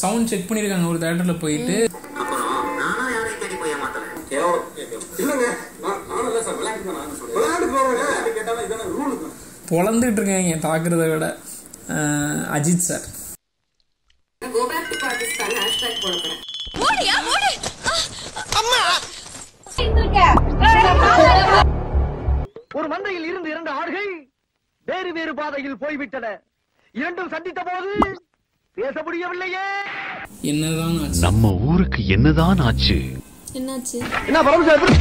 Sound check பண்ணியிருக்காங்க ஒரு தேட்டர்ல போயிட்டு அப்புறம் நானா யாரையும் தேடி போய் ஏமாத்தல இல்லங்க நான் நானும் இல்ல சார் விளையாட்டு தான் நான் சொல்றேன் விளையாட்டு போறேன் கேட்டாலும் இதான ரூலுங்க பொழந்துட்டு இருக்காங்க தாக்குறத விட அஹ், Ajith sir go back to Pakistan hashtag போட போறேன் ஒரு மந்தையில் இருந்து இரண்டு ஆடுகள் வேறு வேறு பாதையில் போய்விட்டன இரண்டும் சந்தித்த போது பேச முடியவில்லையே என்னதான் ஆச்சு நம்ம ஊருக்கு என்னதான் ஆச்சு என்னாச்சு என்ன பரமசா எப்படி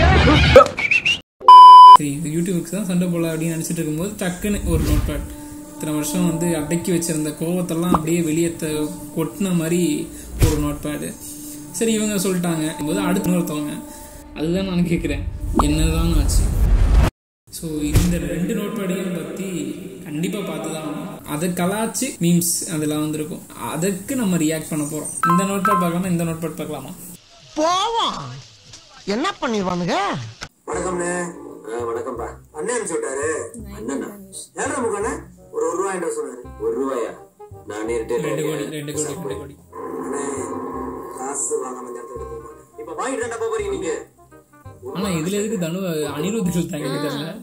சரி இது யூடியூபுக்கு தான் சண்டை போடல அப்படின்னு நினச்சிட்டு இருக்கும்போது டக்குன்னு ஒரு நோட் பேட் இத்தனை வருஷம் வந்து அடக்கி வச்சிருந்த கோவத்தெல்லாம் அப்படியே வெளியே த- கொட்டின மாதிரி ஒரு நோட் பேடு சரி இவங்க சொல்லிட்டாங்க போது அடுத்து ஒருத்தவங்க அதுதான் நான் கேட்குறேன் என்னதான் ஆச்சு ஸோ இந்த ரெண்டு நோட் பேடையும் பற்றி கண்டிப்பாக பார்த்து தான் ஆகணும். அதை கலாச்சு மீம்ஸ் அதெல்லாம் வந்திருக்கும் அதுக்கு நம்ம ரியாக்ட் பண்ண போகிறோம் இந்த நோட் பேட் பார்க்கலாமா இந்த நோட் பேட் பார்க்கலாமா போவோம் என்ன பண்ணிடுவானுங்க வணக்கம்ண்ணே ஆ, வணக்கம்ப்பா அண்ணன் அனுப்பிச்சு விட்டாரு அண்ணனா ஏழரை முக்கண்ணே ஒரு ஒரு ரூபாய் என்கிட்ட சொன்னாரு ஒரு ரூபாயா நானே ரெண்டு கோடி ரெண்டு கோடி ரெண்டு கோடி அண்ணே காசு வாங்காம இந்த இடத்துல போக மாட்டேன் இப்ப வாங்கிட்டு தான்டா போக போறீங்க நீங்க ஆனா இதுல எதுக்கு தனு அனிருத் சொல்லிட்டாங்க எனக்கு தெரியல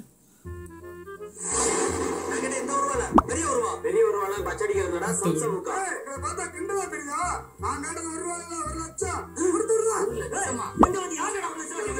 என்கிட்ட எந்த ஒரு ரூபாய் இல்ல. பெரிய ஒரு ரூபா பெரிய ஒரு ரூபாய் பச்சடிக்கிறதுடா சம்சம் முக்கா பார்த்தா கிண்டலா தெரியுதா நான் கேட்டது ஒரு ரூபாய் இல்ல ஒரு லட்சம் கொடுத்துருதா எங்க வந்து யாருடா ஒரு லட்சம்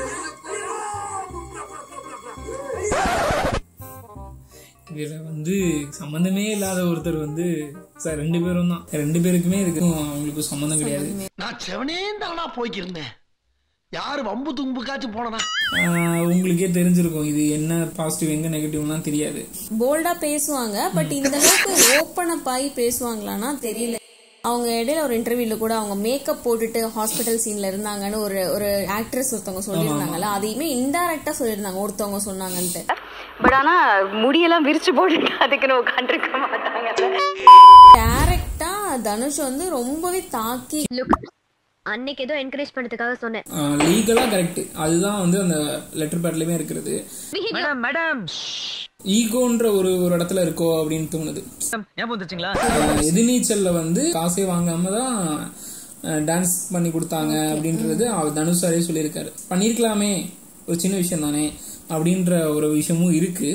இதுல வந்து சம்பந்தமே இல்லாத ஒருத்தர் வந்து சார் ரெண்டு பேரும் தான் ரெண்டு பேருக்குமே இதுக்கும் அவங்களுக்கு சம்பந்தம் கிடையாது நான் செவனே தானா போய்க்கிருந்தேன் யாரு வம்பு தும்புக்காச்சும் போனனா ஆஹ் உங்களுக்கே தெரிஞ்சிருக்கும் இது என்ன பாசிட்டிவ் எங்க நெகட்டிவ்லாம் தெரியாது போல்டா பேசுவாங்க பட் இந்த அளவுக்கு ஓப்பன் அப் ஆகி பேசுவாங்களான்னா தெரியல அவங்க இடையில ஒரு இன்டர்வியூல கூட அவங்க மேக்கப் போட்டுட்டு ஹாஸ்பிட்டல் சீன்ல இருந்தாங்கன்னு ஒரு ஒரு ஆக்ட்ரஸ் ஒருத்தவங்க சொல்லியிருந்தாங்கல்ல அதையுமே இன்டைரக்டா சொல்லியிருந்தாங்க ஒருத்தவங்க சொன்னாங்கன்ட்டு பட் ஆனா முடியெல்லாம் விரிச்சு போட்டுட்டு அதுக்குன்னு உட்காந்துருக்க மாட்டாங்கல்ல டைரக்டா தனுஷ் வந்து ரொம்பவே தாக்கி லுக் அன்னைக்கு ஏதோ என்கரேஜ் பண்ணதுக்காக சொன்னேன் லீகலா கரெக்ட் அதுதான் வந்து அந்த லெட்டர் பேட்லயுமே இருக்கிறது மேடம் மேடம் ஈகோன்ற ஒரு ஒரு இடத்துல இருக்கோ அப்படின்னு தோணுது ஞாபகம் வந்துச்சுங்களா ஆஹ் எதிர்நீச்சல்ல வந்து காசே வாங்காம தான் டான்ஸ் பண்ணி கொடுத்தாங்க அப்படின்றது அவர் தனுஷ் சாரே சொல்லியிருக்காரு பண்ணியிருக்கலாமே ஒரு சின்ன விஷயம் தானே அப்படின்ற ஒரு விஷயமும் இருக்கு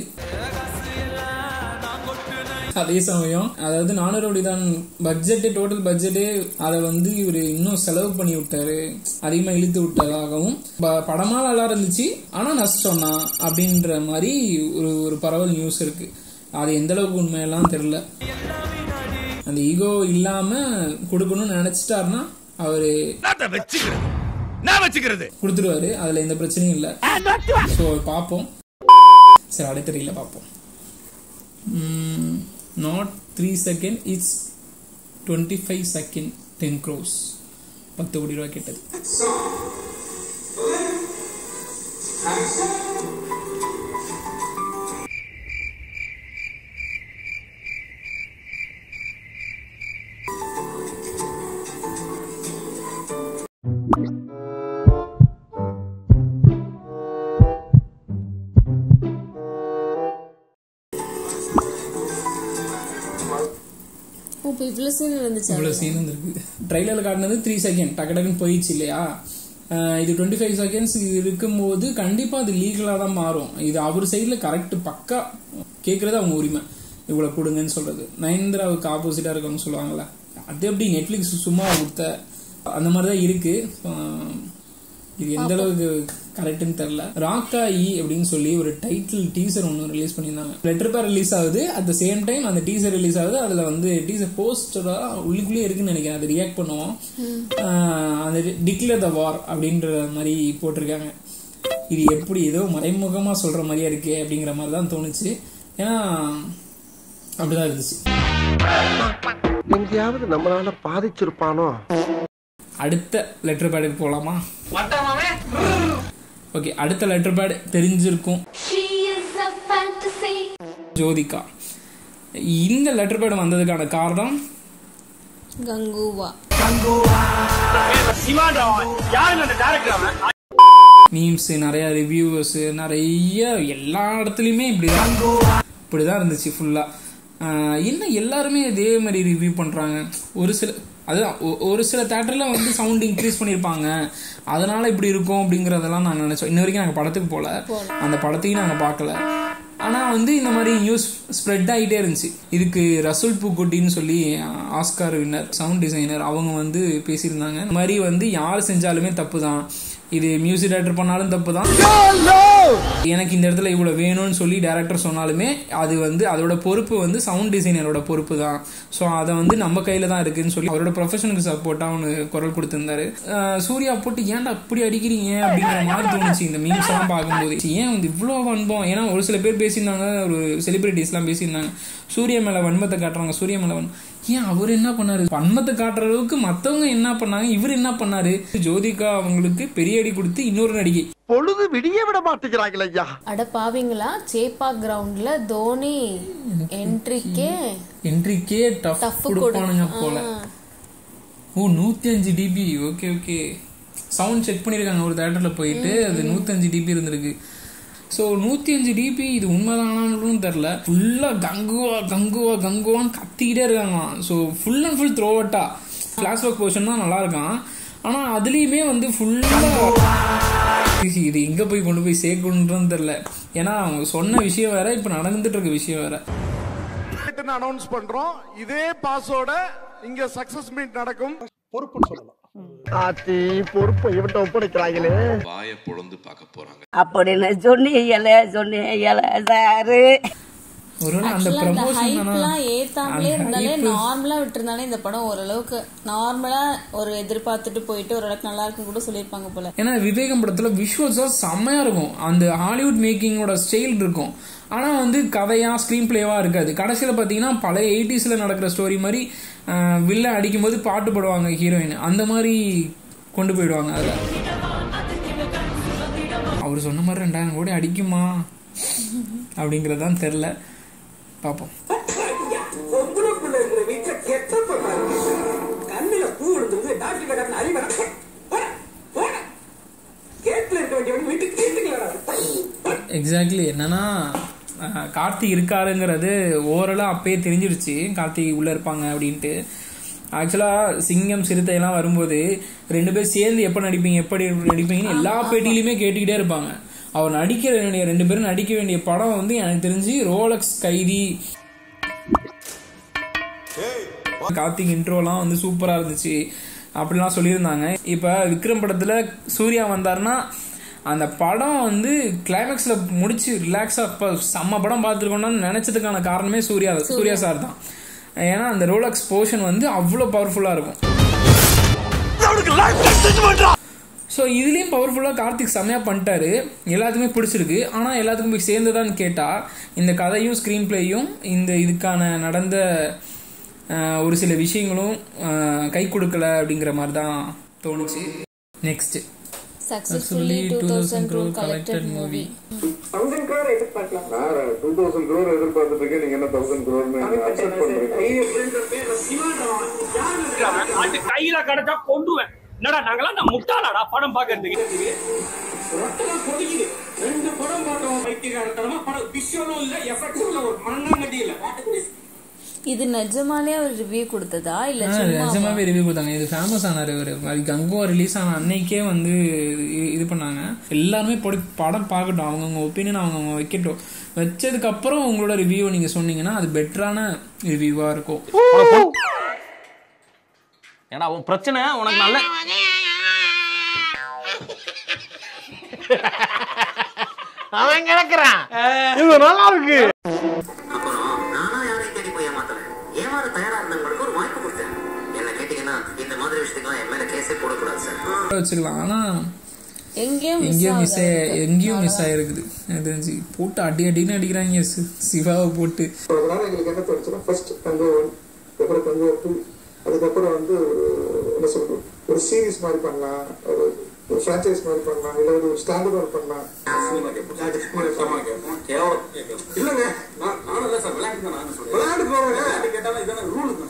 அதே சமயம் அதாவது நானூறு தான் பட்ஜெட்டு டோட்டல் பட்ஜெட்டே அதை வந்து இவர் இன்னும் செலவு பண்ணி விட்டாரு அதிகமா இழுத்து விட்டதாகவும் ப- படமா நல்லா இருந்துச்சு ஆனா நஷ்டம் தான் அப்படின்ற மாதிரி ஒரு ஒரு பரவல் நியூஸ் இருக்கு அது எந்த அளவுக்கு உண்மையெல்லாம் தெரியல அந்த ஈகோ இல்லாம கொடுக்கணும்னு நினைச்சிட்டாருன்னா அவரு கொடுத்துருவாரு அதுல எந்த பிரச்சனையும் இல்ல சோ பாப்போம் சரி அடுத்த ரீல பாப்போம் not three second it's twenty five second ten crores பத்து கோடி ரூபாய் கேட்டது இப்போ இவ்வளவு சீன் இருந்துச்சு இவ்வளவு சீன் இருந்திருக்கு ட்ரைலர்ல காட்டினது த்ரீ செகண்ட் டக்கு டக்குன்னு போயிடுச்சு இல்லையா ஆஹ் இது டுவெண்ட்டி ஃபைவ் செகண்ட்ஸ் இருக்கும்போது கண்டிப்பா அது லீகலா தான் மாறும் இது அவர் சைடுல கரெக்ட் பக்கா கேட்கறது அவங்க உரிமை இவ்வளவு கொடுங்கன்னு சொல்றது நயன்தராவுக்கு ஆப்போசிட்டா இருக்கவங்க சொல்லுவாங்கல்ல அது எப்படி நெட்ஃபிளிக்ஸ் சும்மா கொடுத்த அந்த மாதிரி தான் இருக்கு ஆஹ் இது எந்த அளவுக்கு கரெக்ட்னு தெரியல ராக்கா இ அப்படின்னு சொல்லி ஒரு டைட்டில் டீசர் ஒன்று ரிலீஸ் பண்ணியிருந்தாங்க லெட்டர் பேர் ரிலீஸ் ஆகுது அட் த சேம் டைம் அந்த டீசர் ரிலீஸ் ஆகுது அதுல வந்து டீசர் போஸ்டரா உள்ளுக்குள்ளேயே இருக்குன்னு நினைக்கிறேன் அதை ரியாக்ட் பண்ணுவோம் ஆஹ் அந்த டிக்ளேர் த வார் அப்படின்ற மாதிரி போட்டிருக்காங்க இது எப்படி ஏதோ மறைமுகமா சொல்ற மாதிரியா இருக்கே அப்படிங்கிற மாதிரி தான் தோணுச்சு ஏன்னா அப்படிதான் இருந்துச்சு எங்கேயாவது நம்மளால பாதிச்சிருப்பானோ அடுத்த லெட்டர் பேடுக்கு போலாமா ஓகே அடுத்த லெட்டர் பேட் தெரிஞ்சிருக்கும் ஜோதிகா இந்த லெட்டர் பேட் வந்ததுக்கான காரணம் கங்குவா மீம்ஸ் நிறைய ரிவ்யூவர்ஸ் நிறைய எல்லா இடத்துலையுமே இப்படிதான் இப்படிதான் இருந்துச்சு ஃபுல்லா என்ன எல்லாருமே இதே மாதிரி ரிவ்யூ பண்றாங்க ஒரு சில அதுதான் ஒ- ஒரு சில தேட்டர்ல வந்து சவுண்ட் இன்க்ரீஸ் பண்ணியிருப்பாங்க அதனால இப்படி இருக்கும் அப்படிங்கறதெல்லாம் நான் நினைச்சோம் இன்ன வரைக்கும் நாங்கள் படத்துக்கு போல அந்த படத்தையும் நாங்கள் பார்க்கல ஆனா வந்து இந்த மாதிரி நியூஸ் ஸ்ப்ரெட் ஆகிட்டே இருந்துச்சு இதுக்கு ரசூல் பூக்குட்டின்னு சொல்லி அஹ், ஆஸ்கார் வின்னர் சவுண்ட் டிசைனர் அவங்க வந்து பேசியிருந்தாங்க இந்த மாதிரி வந்து யார் செஞ்சாலுமே தப்பு தான் இது மியூசிக் டைரக்டர் பண்ணாலும் தப்பு தான் எனக்கு இந்த இடத்துல இவ்வளவு வேணும்னு சொல்லி டேரக்டர் சொன்னாலுமே அது வந்து அதோட பொறுப்பு வந்து சவுண்ட் டிசைனரோட பொறுப்பு தான் ஸோ அதை வந்து நம்ம கையில தான் இருக்குன்னு சொல்லி அவரோட ப்ரொஃபஷனுக்கு சப்போர்ட்டா அவனு குரல் கொடுத்திருந்தாரு அஹ் சூர்யா போட்டு ஏன்டா அப்படி அடிக்கிறீங்க அப்படிங்கிற மாதிரி தோணுச்சு இந்த மீம்ஸ் எல்லாம் பார்க்கும்போது ஏன் வந்து இவ்வளோ வன்பம் ஏன்னா ஒரு சில பேர் பேசியிருந்தாங்க ஒரு செலிபிரிட்டிஸ்லாம் பேசியிருந்தாங்க சூர்யா மேல வன்மத்தை காட்டுறாங்க சூர்யா மேல வன் ஏன் அவர் என்ன பண்ணாரு வன்மத்தை காட்டுற அளவுக்கு மத்தவங்க என்ன பண்ணாங்க இவர் என்ன பண்ணாரு ஜோதிகா அவங்களுக்கு பெரிய அடி கொடுத்து இன்னொரு நடிகை பொழுது விடிய விட மாட்டேங்கிறாங்களே ஐயா அட பாவீங்களா சேப்பா கிரவுண்ட்ல தோனி என்ட்ரிக்கே என்ட்ரிக்கே டஃப் டஃப் கொடுப்பானுங்க போல ஓ நூத்தி அஞ்சு டிபி ஓகே ஓகே சவுண்ட் செக் பண்ணிருக்காங்க ஒரு தேட்டர்ல போயிட்டு அது நூத்தஞ்சு டிபி இருந்திருக்கு ஸோ நூத்தி அஞ்சு டிபி இது உண்மைதானான்னு தெரில ஃபுல்லா கங்குவா கங்குவா கங்குவான்னு கத்திக்கிட்டே இருக்காங்களாம் ஸோ ஃபுல் அண்ட் ஃபுல் த்ரோவட்டா ஃபிளாஷ்பேக் போர்ஷன் தான் நல்லா இருக்கான் ஆனா அதுலயுமே வந்து ஃபுல்லா இது எங்க போய் கொண்டு போய் சேர்க்கணுன்றன்னு தெரியல ஏன்னா அவங்க சொன்ன விஷயம் வேற இப்ப நடந்துட்டு இருக்க விஷயம் வேற அனௌன்ஸ் பண்றோம் இதே பாஸோட இங்க சக்சஸ் மீட் நடக்கும் பொறுப்புன்னு சொல்லலாம் ஆத்தி பொறுப்பை இவட்ட ஒப்படைக்கிறாங்களே வாயை பொழந்து பார்க்க போறாங்க அப்படின்னு சொன்னீங்களே சொன்னீங்களே சாரு ஒருவேளை அந்த Actually, அந்த ப்ரமோஷன் ஹைப்லாம் ஏத்தாமலே இருந்தாலே நார்மலா விட்டுருந்தாலே இந்த படம் ஓரளவுக்கு நார்மலா ஒரு எதிர்பார்த்துட்டு போயிட்டு ஓரளவுக்கு நல்லா இருக்குன்னு கூட சொல்லியிருப்பாங்க போல ஏன்னா விவேகம் படத்துல விஷுவல்ஸா செம்மையா இருக்கும் அந்த ஹாலிவுட் மேக்கிங்கோட ஸ்டைல் இருக்கும் ஆனா வந்து கதையா ஸ்கிரீன் பிளேவா இருக்காது கடைசியில பாத்தீங்கன்னா பழைய எயிட்டிஸ்ல நடக்கிற ஸ்டோரி மாதிரி ஆஹ், வில்ல அடிக்கும்போது பாட்டு பாடுவாங்க ஹீரோயின் அந்த மாதிரி கொண்டு போயிடுவாங்க அதுல அவர் சொன்ன மாதிரி ரெண்டாயிரம் கோடி அடிக்குமா அப்படிங்கறதுதான் தெரியல பாப்போம் பொம்பளைக்குள்ள இருக்கிற வீட்டுல கெட்ட பண்ணாரு கண்ணுல பூ விழுந்துருந்து டாக்டர் கேட்டாரு அறிவர கேட்ல இருக்க வேண்டியவன் வீட்டுக்கு கேட்டுக்கலடா எக்ஸாக்ட்லி என்னன்னா அஹ், கார்த்தி இருக்காருங்கிறது ஓரளவு அப்பயே தெரிஞ்சிருச்சு கார்த்தி உள்ள இருப்பாங்க அப்படின்ட்டு ஆக்சுவலா சிங்கம் சிறுத்தை எல்லாம் வரும்போது ரெண்டு பேரும் சேர்ந்து எப்ப நடிப்பீங்க எப்படி நடிப்பீங்கன்னு எல்லா பேட்டியிலுமே கேட்டுக்கிட்டே இருப்பாங்க அவர் நடிக்க வேண்டிய ரெண்டு பேரும் நடிக்க வேண்டிய படம் வந்து எனக்கு தெரிஞ்சு ரோலக்ஸ் கைதி கார்த்திக் இன்ட்ரோலாம் வந்து சூப்பரா இருந்துச்சு அப்படிலாம் சொல்லியிருந்தாங்க இப்ப விக்ரம் படத்துல சூர்யா வந்தாருன்னா அந்த படம் வந்து கிளைமேக்ஸ்ல முடிச்சு ரிலாக்ஸா இப்ப செம்ம படம் பார்த்துருக்கோம்னு நினைச்சதுக்கான காரணமே சூர்யா சூர்யா சார் தான் ஏன்னா அந்த ரோலக்ஸ் போர்ஷன் வந்து அவ்வளோ பவர்ஃபுல்லா இருக்கும் ஸோ இதுலேயும் பவர்ஃபுல்லாக கார்த்திக் செம்மையா பண்ணிட்டாரு எல்லாத்துக்குமே பிடிச்சிருக்கு ஆனால் எல்லாத்துக்கும் போய் சேர்ந்ததான்னு கேட்டால் இந்த கதையும் ஸ்க்ரீன் பிளேயும் இந்த இதுக்கான நடந்த அஹ், ஒரு சில விஷயங்களும் அஹ், கை கொடுக்கல அப்படிங்கிற மாதிரி தான் தோணுச்சு next successfully two thousand crore collected movie thousand crore எதிர்பார்க்கலாம் டூ தௌசண்ட் க்ரோர் எதிர்பார்த்துட்டு நீங்க என்ன தௌசண்ட் க்ரோர்னு அக்செப்ட் பண்றீங்க கையில கிடைச்சா கொண்டுவேன் என்னடா நாங்களாம் நான் முட்டாளாடா படம் பாக்குறதுக்கு ரொட்டெல்லாம் கொதிக்குது ரெண்டு படம் பார்த்தோம் வைத்தியகாரத்தனமா படம் விஷயம் இல்ல எஃபெக்ட்ஸும் இல்ல ஒரு மண்ணாங்கட்டி இல்ல இது நிஜமாலே அவர் ரிவ்யூ கொடுத்ததா இல்ல ஆ, சும்மா நிஜமாவே ரிவ்யூ கொடுத்தாங்க இது ஃபேமஸ் ஆனாரு ஒரு கங்குவா ரிலீஸ் ஆன அன்னைக்கே வந்து இது- இது பண்ணாங்க எல்லாருமே படி படம் பார்க்கட்டும் அவங்கவுங்க ஒப்பீனியன் அவங்கவுங்க வைக்கட்டும் வச்சதுக்கு அப்புறம் உங்களோட ரிவ்யூ நீங்க சொன்னீங்கன்னா அது பெட்டரான ரிவ்யூவா இருக்கும் ஏன்னா உன் பிரச்சனை உனக்கு நல்ல அவன் கிடக்குறான் இது நல்லா இருக்கு அப்புறம் நானா யாரையும் தேடி போய் ஏமாத்தல ஏமாற தயாரா இருந்தவங்களுக்கு ஒரு வாய்ப்பு கொடுத்தேன் என்ன கேட்டீங்கன்னா இந்த மாதிரி விஷயத்துக்குலாம் என் மேல கேஸே போடக்கூடாது சார் வச்சுக்கலாம் ஆனா எங்கேயும் எங்கேயோ மிஸ் மிஸ் எங்கேயும் மிஸ் ஆயிருக்குது எனக்கு தெரிஞ்சு போட்டு அடி அடின்னு அடிக்கிறாங்க சி- சிவாவை போட்டு அதனால எங்களுக்கு என்ன தோணுச்சுன்னா ஃபர்ஸ்ட் தங்கோ ஒன் அப்புறம் தங்கோ டூ அதுக்கப்புறம் வந்து ஒரு என்ன சொல்றது ஒரு சீரிஸ் மாதிரி பண்ணலாம் ஒரு ஒரு ஃப்ரான்ச்சைஸ் மாதிரி பண்ணலாம் இல்ல ஒரு ஸ்டாண்டர்ட் பண்ணலாம் இல்லங்க நான் நானும் இல்ல சார் விளையாட்டு தான் நான் சொல்றேன் விளையாட்டு போவாங்க விளையாட்டு கேட்டாலும் இதான ரூலுங்க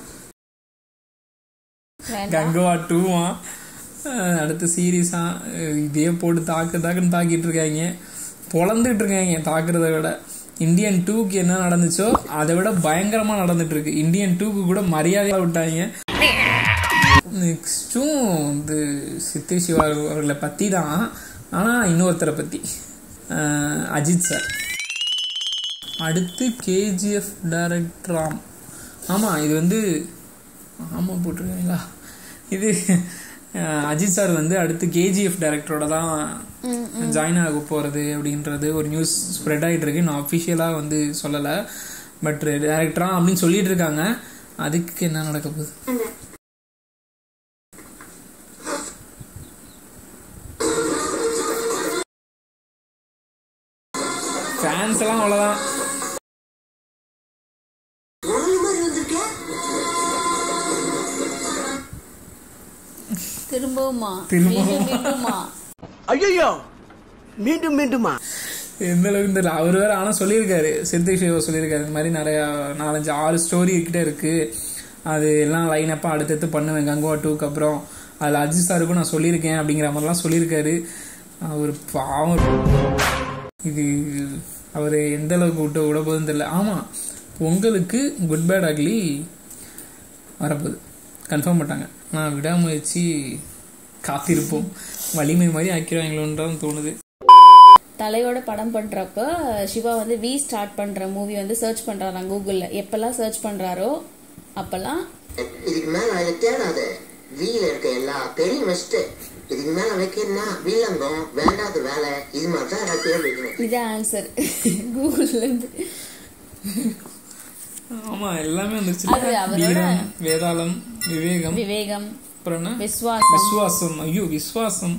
கங்குவா டூவா அடுத்து சீரியஸா இதே போட்டு தாக்கு தாக்குன்னு தாக்கிட்டு இருக்காங்க பொழந்துட்டு இருக்காங்க தாக்குறத விட இந்தியன் டூக்கு என்ன நடந்துச்சோ அதை விட பயங்கரமா நடந்துட்டு இருக்கு இந்தியன் டூக்கு கூட மரியாதையா விட்டாங்க நெக்ஸ்ட்டும் வந்து சித்தி சிவா அவர்களை பற்றி தான் ஆனால் இன்னொருத்தரை பற்றி அஜித் சார் அடுத்து கேஜிஎஃப் டைரக்டராம் ஆமாம் இது வந்து ஆமாம் போட்டிருக்கீங்களா இது அஹ், அஜித் சார் வந்து அடுத்து கேஜிஎஃப் டைரக்டரோட தான் ஜாயின் ஆக போகிறது அப்படின்றது ஒரு நியூஸ் ஸ்ப்ரெட் ஆகிட்டு இருக்கு நான் அஃபிஷியலாக வந்து சொல்லலை பட் டைரக்டரா அப்படின்னு சொல்லிட்டு இருக்காங்க அதுக்கு என்ன நடக்க போகுது ஃபேன்ஸ் எல்லாம் அவ்வளோதான் திரும்பவுமா திரும்பவும். மீண்டும் மீண்டுமா ஐயோ மீண்டும் மீண்டுமா எந்த அளவுக்கு தெரியல அவர் வேற ஆனால் சொல்லியிருக்காரு சிறுத்தை சிவா சொல்லியிருக்காரு இந்த மாதிரி நிறையா நாலஞ்சு ஆறு ஸ்டோரி கிட்ட இருக்கு அது எல்லாம் லைன் அப்பா அடுத்தடுத்து பண்ணுவேன் கங்குவா டூக்கு அப்புறம் அதில் அஜித் சாருக்கும் நான் சொல்லியிருக்கேன் அப்படிங்கிற மாதிரிலாம் சொல்லியிருக்காரு அவர் பாவம் இது அவர் எந்த அளவுக்கு விட்டு விட போகுதுன்னு தெரியல ஆமாம் பொங்கலுக்கு குட் பேட் அக்லி வரப்போகுது கன்ஃபார்ம் பண்ணிட்டாங்க நான் விடாமுயற்சி காத்திருப்போம் வலிமை மாதிரி ஆக்கிடுவாங்களோன்றான் தோணுது தலையோட படம் பண்றப்ப சிவா வந்து வி ஸ்டார்ட் பண்ற மூவி வந்து சர்ச் பண்றாராம் கூகுள்ல எப்பெல்லாம் சர்ச் பண்றாரோ அப்பெல்லாம் இதுக்கு மேல அதை தேடாத வீல இருக்க எல்லா பெரிய வச்சுட்டு இதுக்கு மேல வைக்கிறனா வில்லங்கம் வேண்டாத வேலை இது மாதிரி தான் எனக்கு பேர் வைக்கணும் இதான் ஆன்சர் கூகுள்ல இருந்து ஆமா எல்லாமே வந்துருச்சு அது அவரோட- வீரம் வேதாளம் விவேகம் விவேகம் அப்புறம் என்ன விஸ்வாசம் விஸ்வாசம் ஐயோ விஸ்வாசம்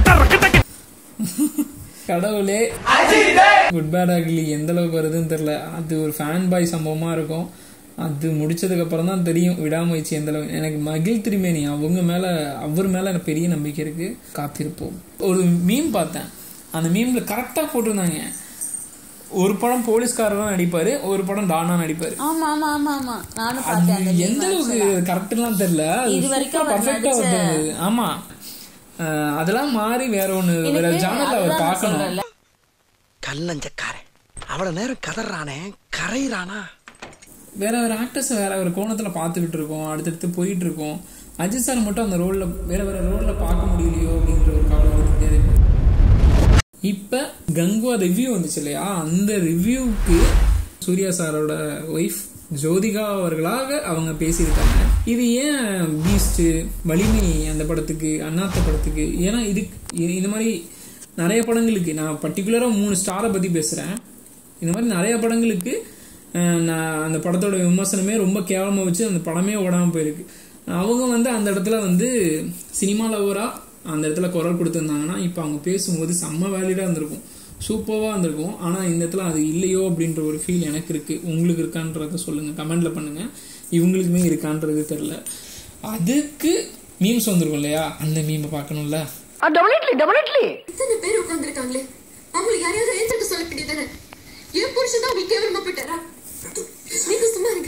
கடவுளே குட் பேட் அக்லி எந்த அளவுக்கு வருதுன்னு தெரியல அது ஒரு ஃபேன் பாய் சம்பவமா இருக்கும் அது முடிச்சதுக்கு அப்புறம் தான் தெரியும் விடாமுயற்சி எந்த அளவுக்கு எனக்கு மகிழ் திருமேனி அவங்க மேல அவர் மேல எனக்கு பெரிய நம்பிக்கை இருக்கு காத்திருப்போம் ஒரு மீம் பார்த்தேன் அந்த மீம்ல கரெக்டா போட்டிருந்தாங்க ஒரு படம் போலீஸ்காரர் தான் நடிப்பாரு ஒரு படம் டானா நடிப்பாரு ஆமா ஆமா ஆமா ஆமா நானும் பார்த்தேன் அந்த அது meme எந்த அளவுக்கு actually. கரெக்ட்லாம் தெரியல இது வரைக்கும் அவர் பர்ஃபெக்டா நடிச்ச- வந்து ஆமா அஹ் அதெல்லாம் மாறி வேற ஒண்ணு வேற எனக்கு ஜானர்ல அதுதான் அவர் நான் பார்க்கணும் சொல்றேன்ல. கல்லஞ்சக்காரன் அவ்வளவு நேரம் கதறானே கரையிறானா வேற வேற ஆக்டர்ஸ் வேற ஒரு கோணத்துல பார்த்துக்கிட்டு இருக்கோம் அடுத்தடுத்து போயிட்டு இருக்கோம் அஜித் சார் மட்டும் அந்த ரோல்ல வேற வேற ரோல்ல பார்க்க முடியலையோ அப்படின்ற ஒரு கவலை வந்துட்டே இருக்கு இப்ப கங்குவா ரிவ்யூ வந்துச்சு இல்லையா அந்த ரிவ்யூக்கு சூர்யா சாரோட ஒய்ஃப் ஜோதிகா அவர்களாக அவங்க பேசியிருக்காங்க இது ஏன் பீஸ்ட் வலிமை அந்த படத்துக்கு அண்ணாத்த படத்துக்கு ஏன்னா இது இ- இந்த மாதிரி நிறைய படங்களுக்கு நான் பர்டிகுலராக மூணு ஸ்டாரை பற்றி பேசுகிறேன் இந்த மாதிரி நிறைய படங்களுக்கு அஹ், நான் அந்த படத்தோட விமர்சனமே ரொம்ப கேவலமாக வச்சு அந்த படமே ஓடாமல் போயிருக்கு அவங்க வந்து அந்த இடத்துல வந்து சினிமா லவராக அந்த இடத்துல குரல் கொடுத்துருந்தாங்கன்னா இப்போ அவங்க பேசும்போது செம்ம வேலிடாக இருந்திருக்கும் சூப்பராக இருந்திருக்கும் ஆனால் இந்த இடத்துல அது இல்லையோ அப்படின்ற ஒரு ஃபீல் எனக்கு இருக்குது உங்களுக்கு இருக்கான்றத சொல்லுங்கள் கமெண்டில் பண்ணுங்கள் இவங்களுக்குமே இருக்கான்றது தெரில அதுக்கு மீம்ஸ் வந்திருக்கும் இல்லையா அந்த மீமை பார்க்கணும்ல டபுள் இட்லி டபுள் இட்லி இத்தனை பேர் உட்கார்ந்துருக்காங்களே அவங்களுக்கு யாரையாவது எழுந்திருக்க சொல்ல வேண்டியதானே என் புருஷன் தான் உங்களுக்கு கேவலமாப்பட்டாரா நீங்க சும்மா இருங்க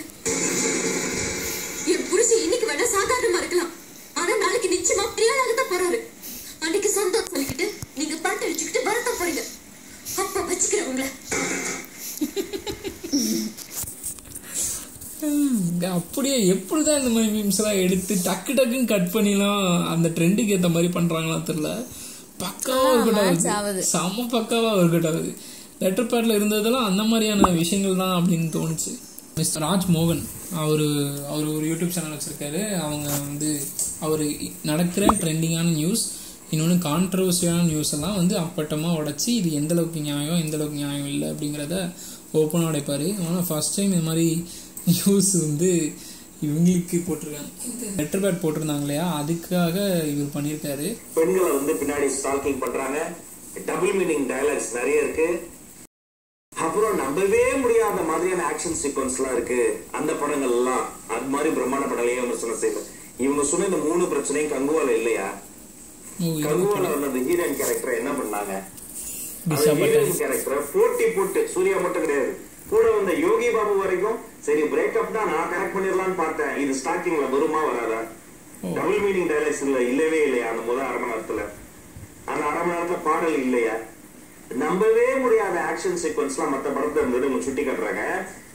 என் புருஷன் இன்னைக்கு வேணா சாதாரணமா இருக்கலாம் ஆனா நாளைக்கு நிச்சயமா பெரியாளாக தான் போறாரு அன்னைக்கு சொந்தம் சொல்லிக்கிட்டு நீங்க பாட்டு அடிச்சுக்கிட்டு வரத்தான் போறீங்க அப்ப வச்சுக்கிறேன் உங்களை இங்க அப்படியே எப்படிதான் இந்த மாதிரி மீம்ஸ் எல்லாம் எடுத்து டக்கு டக்குன்னு கட் பண்ணிலாம் அந்த ட்ரெண்டுக்கு ஏத்த மாதிரி பண்றாங்களா தெரியல பக்காவா ஆனா ஒர்க் match அவுட் ஆகுது. ஆகுது செம பக்காவா ஒர்க் ஆகுது லெட்டர் பேட்ல இருந்ததெல்லாம் அந்த மாதிரியான விஷயங்கள் தான் அப்படின்னு தோணுச்சு மிஸ்டர் ராஜ் மோகன் அவர் அவர் ஒரு யூடியூப் சேனல் வச்சிருக்காரு அவங்க வந்து அவர் நடக்கிற ட்ரெண்டிங்கான நியூஸ் இன்னொன்று கான்ட்ரவர்சியான நியூஸ் எல்லாம் வந்து அப்பட்டமாக உடைச்சி இது எந்த அளவுக்கு நியாயம் எந்த அளவுக்கு நியாயம் இல்லை அப்படிங்கிறத ஓப்பனாக உடைப்பார் ஆனால் ஃபர்ஸ்ட் டைம் இந்த மாதிரி நியூஸ் வந்து இவங்களுக்கு போட்டிருக்காங்க லெட்டர் பேட் போட்டிருந்தாங்க இல்லையா அதுக்காக இவர் பண்ணியிருக்காரு பெண்களை வந்து பின்னாடி ஸ்டாக்கிங் பண்றாங்க டபுள் மீனிங் டயலாக்ஸ் நிறைய இருக்கு அப்புறம் நம்பவே முடியாத மாதிரியான ஆக்ஷன் சீக்வன்ஸ் எல்லாம் இருக்கு அந்த படங்கள் எல்லாம் அது மாதிரி பிரம்மாண்ட படங்களையும் விமர்சனம் செய்யல இவங்க சொன்ன இந்த மூணு பிரச்சனையும் கங்குவால இல்லையா ஓ இது கங்குவால வந்த அந்த ஹீரோயின் கேரக்டர் என்ன பண்ணாங்க திஷா பட்டானி ஹீரோயின் கேரக்டரை போட்டி போட்டு சூர்யா மட்டும் கிடையாது கூட வந்த யோகி பாபு வரைக்கும் சரி பிரேக்கப் தான் நான் கரெக்ட் பண்ணிடலாம்னு பார்த்தேன் இது ஸ்டார்டிங்ல வருமா வராதா டபுள் மீனிங் டைலாக்ஸ் இல்ல இல்லவே இல்லையா அந்த முதல் அரை மணி நேரத்துல அந்த அரை மணி நேரத்துல பாடல் இல்லையா நம்பவே முடியாத ஆக்ஷன் சீக்வன்ஸ்லாம் மத்த படத்துல இருந்தது இவங்க சுட்டி காட்டுறாங்க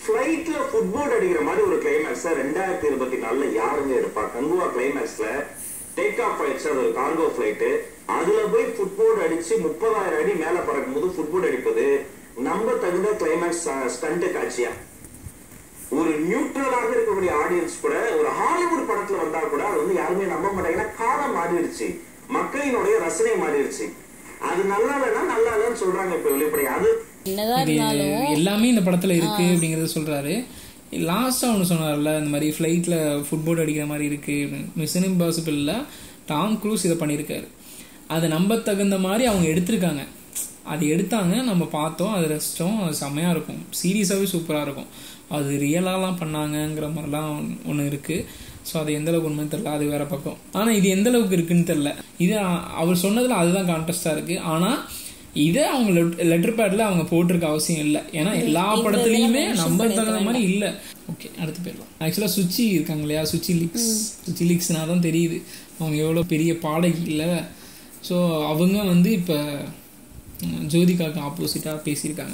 ஃபிளைட்ல ஃபுட்போர்ட் அடிக்கிற மாதிரி ஒரு கிளைமேக்ஸ் ரெண்டாயிரத்தி இருபத்தி நாலுல யாருங்க எடுப்பா கங்குவா கிளைமேக்ஸ்ல டேக் ஆஃப் ஆயிடுச்சு அது ஒரு கார்கோ ஃபிளைட் அதுல போய் ஃபுட்போர்ட் அடிச்சு முப்பதாயிரம் அடி மேல பறக்கும் போது ஃபுட்போர்ட் அடிப்பது நம்ப தகுந்த கிளைமேக்ஸ் ஸ்டண்ட் காட்சியா ஒரு நியூட்ரலாக இருக்கக்கூடிய ஆடியன்ஸ் கூட ஒரு ஹாலிவுட் படத்துல வந்தா கூட அது வந்து யாருமே நம்ப மாட்டாங்கன்னா காலம் மாறிடுச்சு மக்களினுடைய ரசனை மாறிடுச்சு அது நல்லா இல்லைன்னா நல்லா இல்லைன்னு சொல்றாங்க இப்ப வெளிப்படையா அது என்னதான் இது இருந்தாலும் எல்லாமே இந்த படத்துல இருக்கு அப்படிங்கறத சொல்றாரு லாஸ்டா ஒன்று சொன்னார்ல இந்த மாதிரி ஃப்ளைட்ல ஃபுட்போர்ட் அடிக்கிற மாதிரி இருக்கு மிஷன் இம்பாசிபிள்ல டாம் க்ரூஸ் இதை பண்ணியிருக்காரு அதை நம்ப தகுந்த மாதிரி அவங்க எடுத்திருக்காங்க அது எடுத்தாங்க நம்ம பார்த்தோம் அது ரசித்தோம் அது செம்மையாக இருக்கும் சீரியஸாகவே சூப்பராக இருக்கும் அது ரியலாலாம் பண்ணாங்கங்கிற மாதிரிலாம் ஒன்று இருக்குது ஸோ அது எந்த அளவுக்கு உண்மைன்னு தெரில அது வேற பக்கம் ஆனால் இது எந்த அளவுக்கு இருக்குன்னு தெரில இது அ- அவர் சொன்னதில் அதுதான் கான்டெஸ்டாக இருக்குது ஆனால் இதை அவங்க லெட்டர் பேட்ல அவங்க போட்டிருக்க அவசியம் இல்லை ஏன்னா எல்லா இந்த படத்துலையுமே இதெல்லாம் நம்ப mention தகுந்த மாதிரி இல்லை ஓகே அடுத்து போயிடலாம் ஆக்சுவலாக சுச்சி இருக்காங்க இல்லையா சுச்சி லிக்ஸ் சுச்சி லிக்ஸ்னா தான் தெரியுது அவங்க எவ்வளோ பெரிய பாடகி இல்லை ஸோ அவங்க வந்து இப்போ ஜோதிகாக்கு ஆப்போசிட்டாக பேசியிருக்காங்க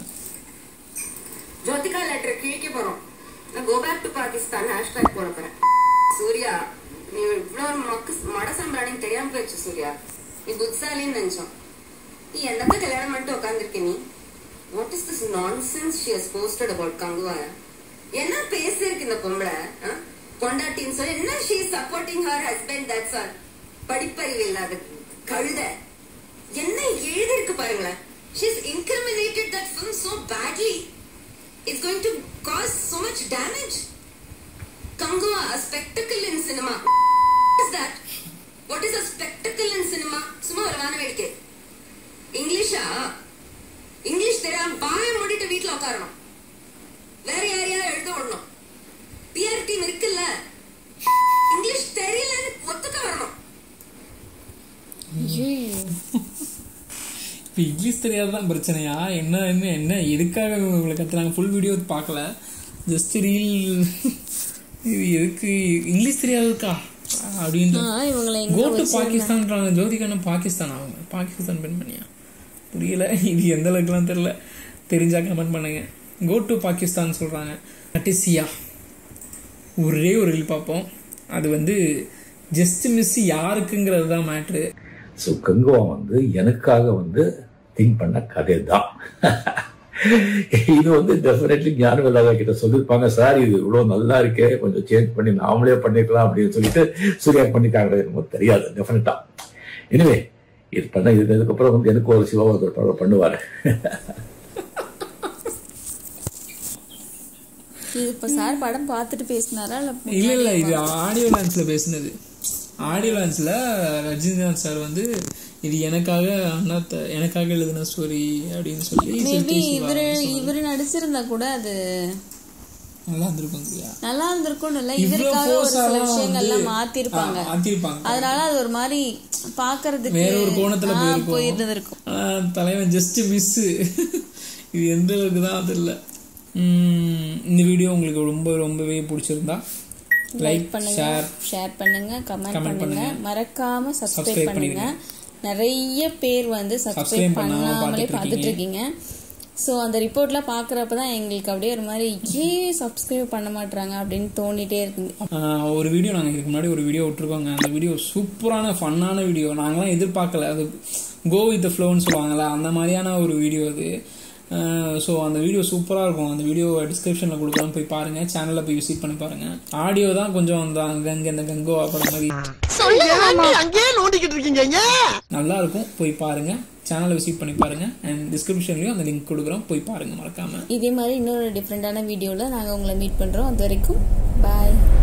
ஜோதிகா லெட்டர் கிழிக்க போறோம் நான் go back to Pakistan hashtag போட போறேன் சூர்யா நீ இவ்வளவு மக்கு மட சம்பிராணின்னு தெரியாம போயிடுச்சு சூர்யா நீ புத்சாலின்னு நினைச்சோம் நீ என்னத்த கல்யாணம் பண்ணிட்டு உட்காந்துருக்க நீ what is this nonsense she has posted about Kanguva என்ன பேசியிருக்கு இந்த பொம்பளை ஆ? பொண்டாட்டின்னு சொல்லி என்ன she supporting her husband that's all படிப்பறிவு இல்லாத கழுத என்ன எழுதிருக்கு பாருங்களேன் she is incriminated that film so badly it's going to cause so much damage. Kangua, a spectacle in cinema. What is that? What is a spectacle in cinema? சும்மா ஒரு வான வேடிக்கை இங்கிலீஷா இங்கிலீஷ் தெரியாம பாய மூடிட்டு வீட்ல உட்காரணும் வேற யாரையா எழுத விடணும் பிஆர் டீம் இருக்குல்ல இங்கிலீஷ் தெரியலன்னு ஒத்துக்க வரணும் இப்போ இங்கிலீஷ் தெரியாது தான் பிரச்சனையா என்ன என்ன என்ன எதுக்காக இவங்களை கத்துறாங்க ஃபுல் வீடியோ பார்க்கல ஜஸ்ட் ரீல் இது எதுக்கு இங்கிலீஷ் தெரியாதுக்கா அப்படின்ற ஆ, இவங்களை எங்க கோ டு வச்சிருந்தாங்க? பாகிஸ்தான்றாங்க ஜோதிகான பாகிஸ்தான் அவங்க பாகிஸ்தான் பெண்மணியா புரியல இது எந்த அளவுக்குலாம் தெரியல தெரிஞ்சா கமெண்ட் பண்ணுங்க கோ டு பாகிஸ்தான் சொல்றாங்க நட்டிசியா ஒரே ஒரு ரீல் பார்ப்போம் அது வந்து ஜஸ்ட் மிஸ் யாருக்குங்கிறது தான் மேட்ரு ஸோ கங்குவா வந்து எனக்காக வந்து திங்க் பண்ண கதை தான் இது வந்து டெஃபினெட்லி ஞானவேலாக கிட்ட சொல்லியிருப்பாங்க சார் இது இவ்வளோ நல்லா இருக்கே கொஞ்சம் சேஞ்ச் பண்ணி நாமளே பண்ணிக்கலாம் அப்படின்னு சொல்லிட்டு சூர்யா பண்ணிட்டாங்க என்னமோ தெரியாது டெஃபினட்டா எனிவே இது பண்ண இது இதுக்கப்புறம் வந்து எனக்கு ஒரு சிவா ஒரு படம் பண்ணுவாரு இது இப்ப சார் படம் பார்த்துட்டு பேசினாரா இல்ல இல்ல இல்ல இது ஆடியோ லான்ச்ல பேசினது ஆடியோ லான்ச்ல ரஜினிகாந்த் சார் வந்து இது எனக்காக அண்ணா த- எனக்காக எழுதின ஸ்டோரி அப்படின்னு சொல்லி மேபி சிரிச்சு இவரு சொல்லுவாங்க. இவரு நடிச்சிருந்தா கூட அது நல்லா இருந்திருக்கும் இல்லையா நல்லா இருந்திருக்கும் இல்ல இவ்ளோ இவருக்காக ஒரு சில force-ஆலாம் விஷயங்கள்லாம் வந்து, மாத்திருப்பாங்க ஆ, மாத்திருப்பாங்க. அதனால அது ஒரு மாதிரி பாக்குறதுக்கு வேற ஒரு கோணத்துல ஆ, போயிருக்கும் போயிருந்திருக்கும் ஆனா, தலைவன் ஜஸ்ட் மிஸ் இது எந்த அளவுக்கு தான் அது இல்ல உம், இந்த வீடியோ உங்களுக்கு ரொம்ப ரொம்பவே பிடிச்சிருந்தா லைக் லைக் பண்ணுங்க ஷேர் ஷேர் பண்ணுங்க கமெண்ட் Comment பண்ணுங்க பண்ணுங்க. மறக்காம Subscribe சப்ஸ்கிரைப் பண்ணுங்க நிறைய பேர் வந்து Subscribe சப்ஸ்கிரைப் பண்ணாம பண்ணாமலே பார்த்துட்டு பார்த்துட்டு இருக்கீங்க ஸோ அந்த ரிப்போர்ட்லாம் பார்க்குறப்ப தான் எங்களுக்கு அப்படியே ஒரு மாதிரி ஏன் சப்ஸ்கிரைப் பண்ண மாட்றாங்க அப்படின்னு தோணிட்டே இருக்குது ஆஹ் ஒரு வீடியோ நாங்கள் இதுக்கு முன்னாடி ஒரு வீடியோ விட்டுருக்கோங்க அந்த வீடியோ சூப்பரான ஃபன்னான வீடியோ நாங்களாம் எதிர்பார்க்கல அது கோ வித் ஃப்ளோன்னு சொல்லுவாங்கல்ல அந்த மாதிரியான ஒரு வீடியோ அது ஸோ அந்த வீடியோ சூப்பராக இருக்கும் அந்த வீடியோ டிஸ்கிரிப்ஷனில் கொடுக்குறோம் போய் பாருங்க சேனலில் போய் விசிட் பண்ணி பாருங்க ஆடியோ தான் கொஞ்சம் அந்த அங்கங்கே அந்த கங்கோவா படம் மாதிரி அங்கேயே நோண்டிக்கிட்டு இருக்கீங்க நல்லா இருக்கும் போய் பாருங்க சேனலை விசிட் பண்ணி பாருங்க அண்ட் டிஸ்கிரிப்ஷன்லயும் அந்த லிங்க் கொடுக்குறோம் போய் பாருங்க மறக்காம இதே மாதிரி இன்னொரு டிஃப்ரெண்டான வீடியோவில் நாங்கள் உங்களை மீட் பண்ணுறோம் அது வரைக்கும் பாய்